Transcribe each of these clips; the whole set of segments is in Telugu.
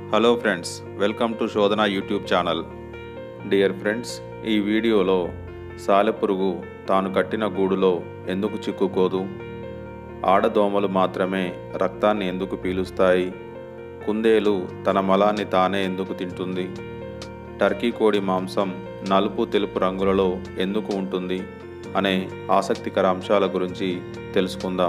hello friends welcome to Shodhana YouTube channel dear friends ఈ వీడియోలో సాలెపురుగు తాను కట్టిన గూడులో ఎందుకు చిక్కుకోదు ఆడదోమలు మాత్రమే రక్తాన్ని ఎందుకు పీలుస్తాయి కుందేలు తన మలాన్ని తానే ఎందుకు తింటుంది టర్కీ కోడి మాంసం నలుపు తెలుపు రంగులలో ఎందుకు ఉంటుంది అనే ఆసక్తికర అంశాల గురించి తెలుసుకుందాం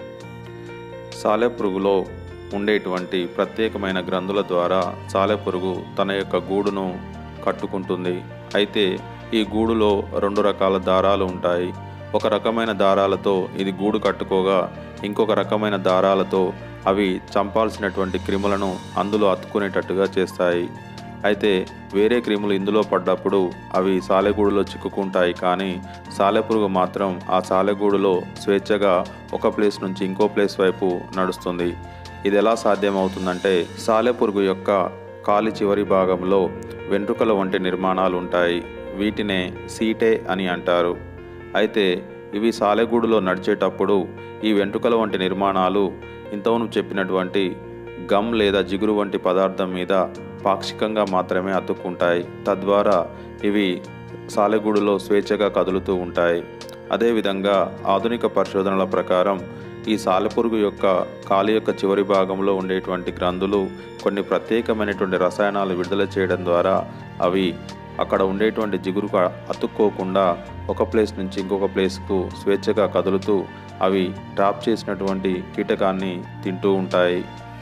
సాలెపురుగులో ఉండేటువంటి ప్రత్యేకమైన గ్రంథుల ద్వారా సాలెపురుగు తన యొక్క గూడును కట్టుకుంటుంది అయితే ఈ గూడులో రెండు రకాల దారాలు ఉంటాయి ఒక రకమైన దారాలతో ఇది గూడు కట్టుకోగా ఇంకొక రకమైన దారాలతో అవి చంపాల్సినటువంటి క్రిములను అందులో అతుక్కునేటట్టుగా చేస్తాయి అయితే వేరే క్రిములు ఇందులో పడ్డప్పుడు అవి సాలెగూడులో చిక్కుకుంటాయి కానీ సాలెపురుగు మాత్రం ఆ సాలెగూడులో స్వేచ్ఛగా ఒక ప్లేస్ నుంచి ఇంకో ప్లేస్ వైపు నడుస్తుంది ఇది ఎలా సాధ్యమవుతుందంటే సాలెపురుగు యొక్క కాలి చివరి భాగంలో వెంట్రుకల వంటి నిర్మాణాలు ఉంటాయి వీటినే సీటే అని అంటారు అయితే ఇవి సాలెగూడులో నడిచేటప్పుడు ఈ వెంట్రుకల వంటి నిర్మాణాలు ఇంతవను చెప్పినటువంటి గమ్ లేదా జిగురు వంటి పదార్థం మీద పాక్షికంగా మాత్రమే అతుక్కుంటాయి తద్వారా ఇవి సాలెగూడులో స్వేచ్ఛగా కదులుతూ ఉంటాయి అదేవిధంగా ఆధునిక పరిశోధనల ప్రకారం ఈ సాలెపురుగు యొక్క కాలి యొక్క చివరి భాగంలో ఉండేటువంటి గ్రంథులు కొన్ని ప్రత్యేకమైనటువంటి రసాయనాలు విడుదల చేయడం ద్వారా అవి అక్కడ ఉండేటువంటి జిగురుకు అతుక్కోకుండా ఒక ప్లేస్ నుంచి ఇంకొక ప్లేస్కు స్వేచ్ఛగా కదులుతూ అవి ట్రాప్ చేసినటువంటి కీటకాన్ని తింటూ ఉంటాయి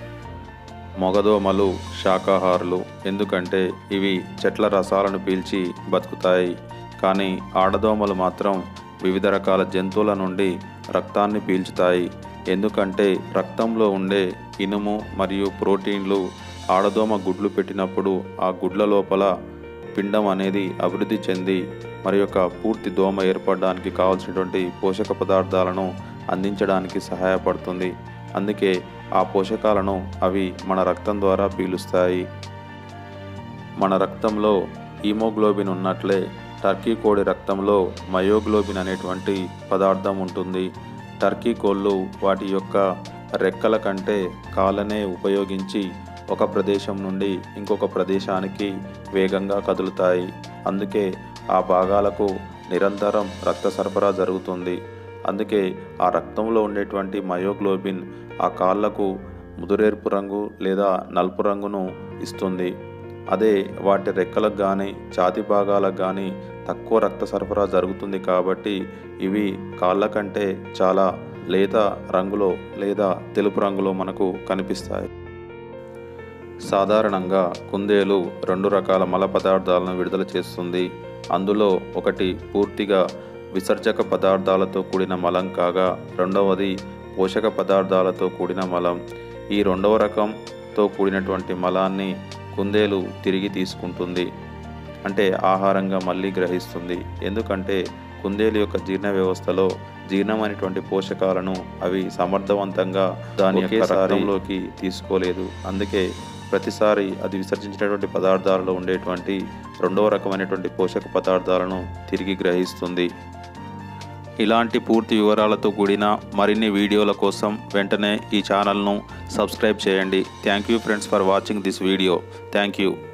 మొగదోమలు శాకాహారులు ఎందుకంటే ఇవి చెట్ల రసాలను పీల్చి బతుకుతాయి కానీ ఆడదోమలు మాత్రం వివిధ రకాల జంతువుల నుండి రక్తాన్ని పీల్చుతాయి ఎందుకంటే రక్తంలో ఉండే ఇనుము మరియు ప్రోటీన్లు ఆడదోమ గుడ్లు పెట్టినప్పుడు ఆ గుడ్ల లోపల పిండం అనేది అభివృద్ధి చెంది మరి యొక్క పూర్తి దోమ ఏర్పడడానికి కావాల్సినటువంటి పోషక పదార్థాలను అందించడానికి సహాయపడుతుంది అందుకే ఆ పోషకాలను అవి మన రక్తం ద్వారా పీలుస్తాయి మన రక్తంలో హీమోగ్లోబిన్ ఉన్నట్లే టర్కీ కోడి రక్తంలో మయోగ్లోబిన్ అనేటువంటి పదార్థం ఉంటుంది టర్కీ కోళ్ళు వాటి యొక్క రెక్కల కంటే కాళ్ళనే ఉపయోగించి ఒక ప్రదేశం నుండి ఇంకొక ప్రదేశానికి వేగంగా కదులుతాయి అందుకే ఆ భాగాలకు నిరంతరం రక్త సరఫరా జరుగుతుంది అందుకే ఆ రక్తంలో ఉండేటువంటి మయోగ్లోబిన్ ఆ కాళ్ళకు ముదురేర్పు రంగు లేదా నలుపు రంగును ఇస్తుంది అదే వాటి రెక్కలకు కానీ ఛాతి భాగాలకు కానీ తక్కువ రక్త సరఫరా జరుగుతుంది కాబట్టి ఇవి కాళ్ళ కంటే చాలా లేత రంగులో లేదా తెలుపు రంగులో మనకు కనిపిస్తాయి సాధారణంగా కుందేలు రెండు రకాల మల పదార్థాలను విడుదల చేస్తుంది అందులో ఒకటి పూర్తిగా విసర్జక పదార్థాలతో కూడిన మలం కాగా రెండవది పోషక పదార్థాలతో కూడిన మలం ఈ రెండవ రకంతో కూడినటువంటి మలాన్ని కుందేలు తిరిగి తీసుకుంటుంది అంటే ఆహారంగా మళ్ళీ గ్రహిస్తుంది ఎందుకంటే కుందేలు యొక్క జీర్ణ వ్యవస్థలో జీర్ణమైనటువంటి పోషకాలను అవి సమర్థవంతంగా దాని యొక్క రక్తంలోకి తీసుకోలేదు అందుకే ప్రతిసారి అది విసర్జించినటువంటి పదార్థాలలో ఉండేటువంటి రెండవ రకమైనటువంటి పోషక పదార్థాలను తిరిగి గ్రహిస్తుంది ఇలాంటి పూర్తి వివరాలతో కూడిన మరిన్ని వీడియోల కోసం వెంటనే ఈ ఛానల్ను సబ్స్క్రైబ్ చేయండి thank you friends for watching this video thank you